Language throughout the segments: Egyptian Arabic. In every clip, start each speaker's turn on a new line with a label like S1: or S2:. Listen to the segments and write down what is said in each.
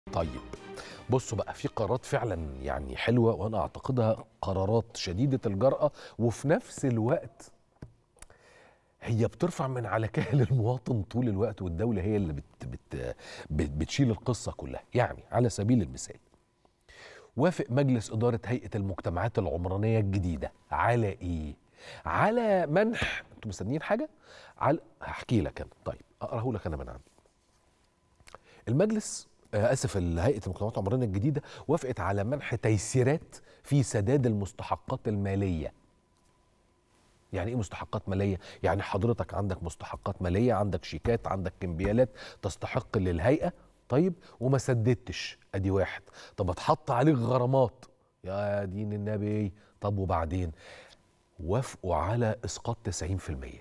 S1: طيب بصوا بقى في قرارات فعلا يعني حلوه وانا اعتقدها قرارات شديده الجراه وفي نفس الوقت هي بترفع من على كاهل المواطن طول الوقت والدوله هي اللي بت بت بت بتشيل القصه كلها يعني على سبيل المثال وافق مجلس اداره هيئه المجتمعات العمرانيه الجديده على ايه على منح انتوا مستنيين حاجه على هحكي لك انا طيب اقراه لك انا من عندي المجلس آه، اسف هيئه المجتمعات العمرانيه الجديده وافقت على منح تيسيرات في سداد المستحقات الماليه يعني ايه مستحقات ماليه يعني حضرتك عندك مستحقات ماليه عندك شيكات عندك كمبيالات تستحق للهيئه طيب وما سددتش ادي واحد طب اتحط عليك غرامات يا دين النبي طب وبعدين وافقوا على اسقاط 90%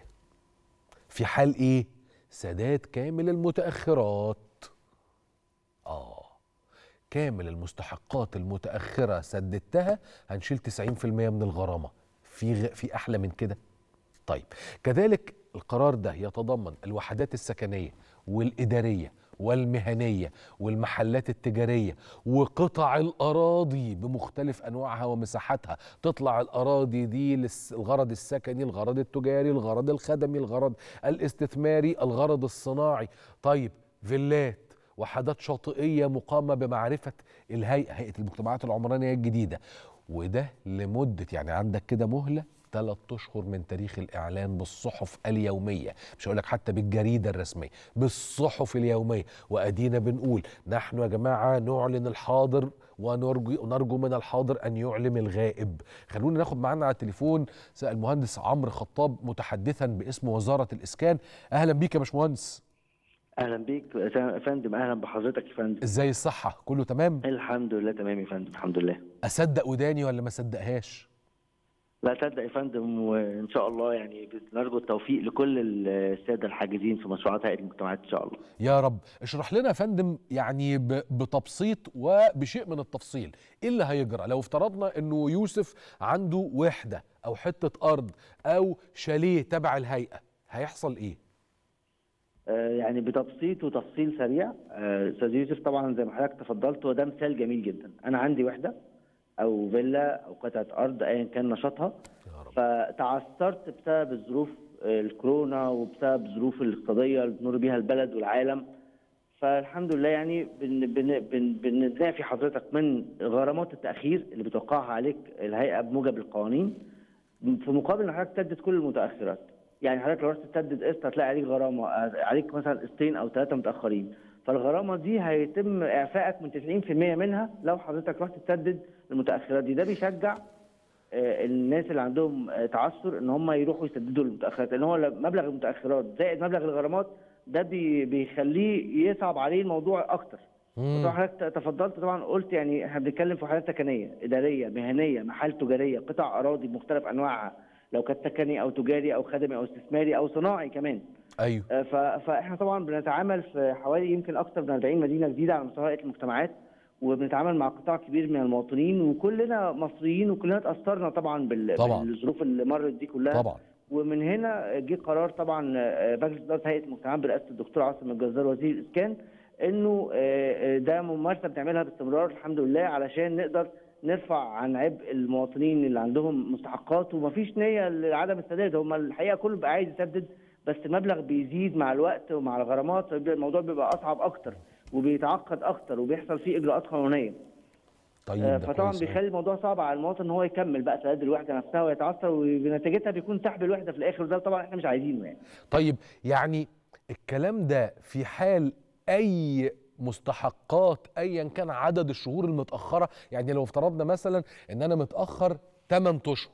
S1: في حال ايه سداد كامل المتاخرات اه كامل المستحقات المتاخره سددتها هنشيل 90% من الغرامه في غ... في احلى من كده طيب كذلك القرار ده يتضمن الوحدات السكنيه والاداريه والمهنيه والمحلات التجاريه وقطع الاراضي بمختلف انواعها ومساحاتها تطلع الاراضي دي للغرض السكني الغرض التجاري الغرض الخدمي الغرض الاستثماري الغرض الصناعي طيب فيلات وحدات شاطئيه مقامه بمعرفه الهيئه هيئه المجتمعات العمرانيه الجديده وده لمده يعني عندك كده مهله ثلاث اشهر من تاريخ الاعلان بالصحف اليوميه مش هقول لك حتى بالجريده الرسميه بالصحف اليوميه وادينا بنقول نحن يا جماعه نعلن الحاضر ونرجو نرجو من الحاضر ان يعلم الغائب خلونا ناخد معانا على التليفون المهندس عمرو خطاب متحدثا باسم وزاره الاسكان اهلا بيك يا باشمهندس
S2: اهلا بيك يا فندم اهلا بحضرتك يا فندم
S1: ازاي الصحه كله تمام
S2: الحمد لله تمام يا فندم الحمد لله
S1: اصدق وداني ولا ما اصدقهاش
S2: لا تصدق يا فندم وان شاء الله يعني نرجو التوفيق لكل الساده الحاجزين في مشروعات هيئه المجتمعات ان شاء الله
S1: يا رب اشرح لنا يا فندم يعني ب- بتبسيط وبشيء من التفصيل ايه اللي هيجرى لو افترضنا انه يوسف عنده وحده او حته ارض او شاليه تبع الهيئه هيحصل ايه
S2: آه، يعني بتبسيط وتفصيل سريع آه، استاذ يوسف طبعا زي ما حضرتك تفضلت وده مثال جميل جدا انا عندي وحده او فيلا او قطعه ارض ايا كان نشاطها
S1: يا رب
S2: فتعثرت بسبب الظروف آه، الكورونا وبسبب الظروف الاقتصاديه اللي بتمر بيها البلد والعالم فالحمد لله يعني بن بن بن بننافي حضرتك من غرامات التاخير اللي بتوقعها عليك الهيئه بموجب القوانين في مقابل ان حضرتك تسدد كل المتاخرات يعني حضرتك لو رحت تسدد قسط هتلاقي عليك غرامه آه، عليك مثلا قسطين او ثلاثه متاخرين فالغرامه دي هيتم اعفائك من 90% منها لو حضرتك رحت تسدد المتاخرات دي ده بيشجع آه، الناس اللي عندهم آه، تعثر ان هم يروحوا يسددوا المتاخرات لان هو مبلغ المتاخرات زائد مبلغ الغرامات ده بي- بيخليه يصعب عليه الموضوع اكتر
S1: مم.
S2: طبعا حضرتك تفضلت طبعا قلت يعني احنا بنتكلم في حالات سكنيه اداريه مهنيه محال تجاريه قطع اراضي بمختلف انواعها لو كانت سكني او تجاري او خدمي او استثماري او صناعي كمان
S1: ايوه
S2: آه، ف- فاحنا طبعا بنتعامل في حوالي يمكن اكثر من 40 مدينه جديده على مستوى هيئه المجتمعات وبنتعامل مع قطاع كبير من المواطنين وكلنا مصريين وكلنا اتاثرنا طبعا بال-
S1: طبعاً.
S2: بالظروف اللي مرت دي كلها
S1: طبعا
S2: ومن هنا جه قرار طبعا آه، مجلس اداره هيئه المجتمعات برئاسه الدكتور عاصم الجزار وزير الاسكان انه آه، آه، ده ممارسه بنعملها باستمرار الحمد لله علشان نقدر نرفع عن عبء المواطنين اللي عندهم مستحقات ومفيش نيه لعدم السداد هم الحقيقه كله بقى عايز يسدد بس المبلغ بيزيد مع الوقت ومع الغرامات فبيبقى الموضوع بيبقى اصعب اكتر وبيتعقد اكتر وبيحصل فيه اجراءات قانونيه
S1: طيب
S2: آه،
S1: ده
S2: فطبعا
S1: كويس أوي.
S2: بيخلي الموضوع صعب على المواطن ان هو يكمل بقى سداد الوحده نفسها ويتعثر وبنتيجتها بيكون سحب الوحده في الاخر وده طبعا احنا مش عايزينه يعني
S1: طيب يعني الكلام ده في حال اي مستحقات ايا كان عدد الشهور المتاخره يعني لو افترضنا مثلا ان انا متاخر 8 اشهر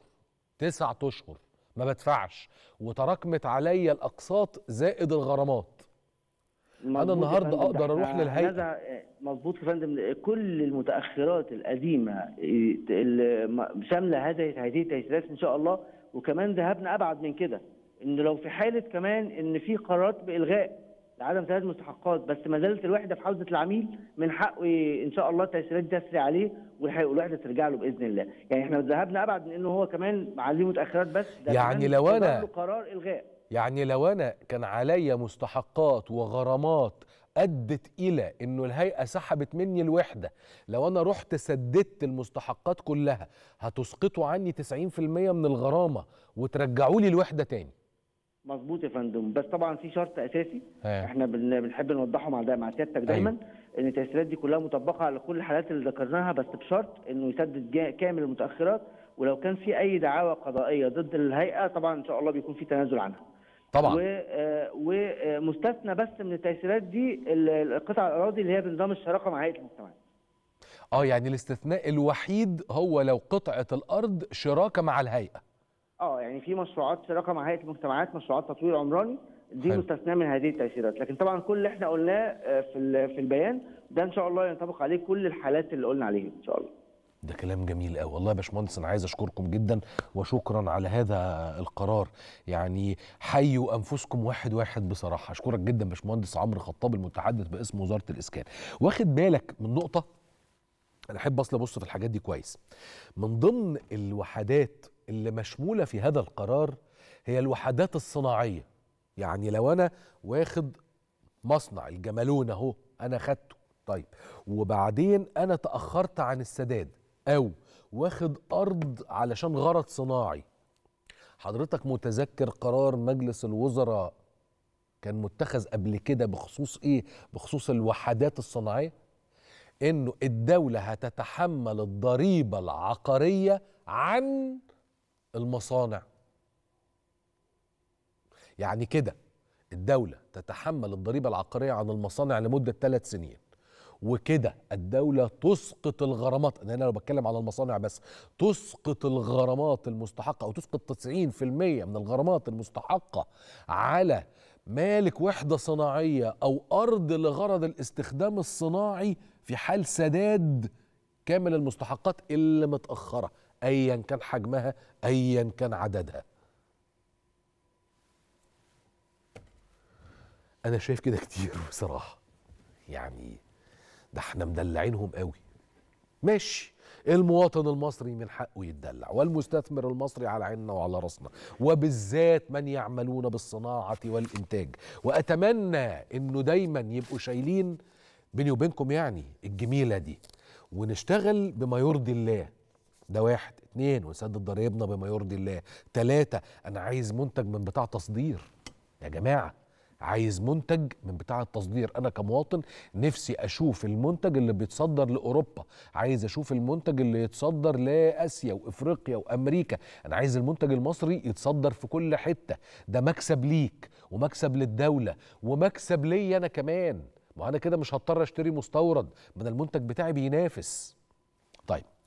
S1: 9 اشهر ما بدفعش وتراكمت عليا الاقساط زائد الغرامات
S2: مظبوط يا
S1: النهاردة
S2: فندم،
S1: أقدر
S2: ده
S1: أروح
S2: إحنا
S1: للهيئة.
S2: هنزع- مظبوط يا فندم كل المتاخرات القديمه إيه، اللي م- شامله هذه هذه التيسيرات ان شاء الله وكمان ذهبنا ابعد من كده ان لو في حاله كمان ان في قرارات بالغاء لعدم سداد المستحقات بس ما زالت الوحده في حوزه العميل من حقه ي- ان شاء الله التيسيرات دي تسري عليه والحق- والوحده ترجع له باذن الله يعني احنا ذهبنا ابعد من انه هو كمان عليه متاخرات بس ده
S1: يعني
S2: كمان
S1: لو أنا-
S2: صدر له قرار الغاء
S1: يعني لو انا كان عليا مستحقات وغرامات ادت الى انه الهيئه سحبت مني الوحده لو انا رحت سددت المستحقات كلها هتسقطوا عني 90% من الغرامه وترجعوا لي الوحده تاني
S2: مظبوط يا فندم بس طبعا في شرط اساسي
S1: ها.
S2: احنا بن- بنحب نوضحه مع دا- مع سيادتك دايما
S1: أيوة.
S2: ان التيسيرات دي كلها مطبقه على كل الحالات اللي ذكرناها بس بشرط انه يسدد جا- كامل المتاخرات ولو كان في اي دعاوى قضائيه ضد الهيئه طبعا ان شاء الله بيكون في تنازل عنها
S1: طبعا
S2: و- آه، ومستثنى بس من التيسيرات دي ال- القطع الاراضي اللي هي بنظام الشراكه مع هيئه المجتمعات
S1: اه يعني الاستثناء الوحيد هو لو قطعه الارض شراكه مع الهيئه
S2: اه يعني في مشروعات شراكه مع هيئه المجتمعات مشروعات تطوير عمراني دي
S1: حلو.
S2: مستثناه من هذه التيسيرات لكن طبعا كل اللي احنا قلناه آه، في ال- في البيان ده ان شاء الله ينطبق عليه كل الحالات اللي قلنا عليها ان شاء الله
S1: ده كلام جميل قوي والله يا باشمهندس انا عايز اشكركم جدا وشكرا على هذا القرار يعني حيوا انفسكم واحد واحد بصراحه اشكرك جدا باشمهندس عمرو خطاب المتحدث باسم وزاره الاسكان واخد بالك من نقطه انا احب اصل ابص في الحاجات دي كويس من ضمن الوحدات اللي مشموله في هذا القرار هي الوحدات الصناعيه يعني لو انا واخد مصنع الجمالون اهو انا خدته طيب وبعدين انا تاخرت عن السداد او واخد ارض علشان غرض صناعي حضرتك متذكر قرار مجلس الوزراء كان متخذ قبل كده بخصوص ايه بخصوص الوحدات الصناعيه انه الدوله هتتحمل الضريبه العقاريه عن المصانع يعني كده الدولة تتحمل الضريبة العقارية عن المصانع لمدة ثلاث سنين وكده الدولة تسقط الغرامات أنا لو بتكلم على المصانع بس تسقط الغرامات المستحقة أو تسقط 90% من الغرامات المستحقة على مالك وحدة صناعية أو أرض لغرض الاستخدام الصناعي في حال سداد كامل المستحقات اللي متأخرة أيا كان حجمها أيا كان عددها انا شايف كده كتير بصراحه يعني ده احنا مدلعينهم قوي ماشي المواطن المصري من حقه يتدلع والمستثمر المصري على عيننا وعلى راسنا وبالذات من يعملون بالصناعه والانتاج واتمنى انه دايما يبقوا شايلين بيني وبينكم يعني الجميله دي ونشتغل بما يرضي الله ده واحد اتنين ونسدد ضريبنا بما يرضي الله تلاتة انا عايز منتج من بتاع تصدير يا جماعه عايز منتج من بتاع التصدير انا كمواطن نفسي اشوف المنتج اللي بيتصدر لاوروبا عايز اشوف المنتج اللي يتصدر لاسيا وافريقيا وامريكا انا عايز المنتج المصري يتصدر في كل حته ده مكسب ليك ومكسب للدوله ومكسب ليا انا كمان ما انا كده مش هضطر اشتري مستورد من المنتج بتاعي بينافس طيب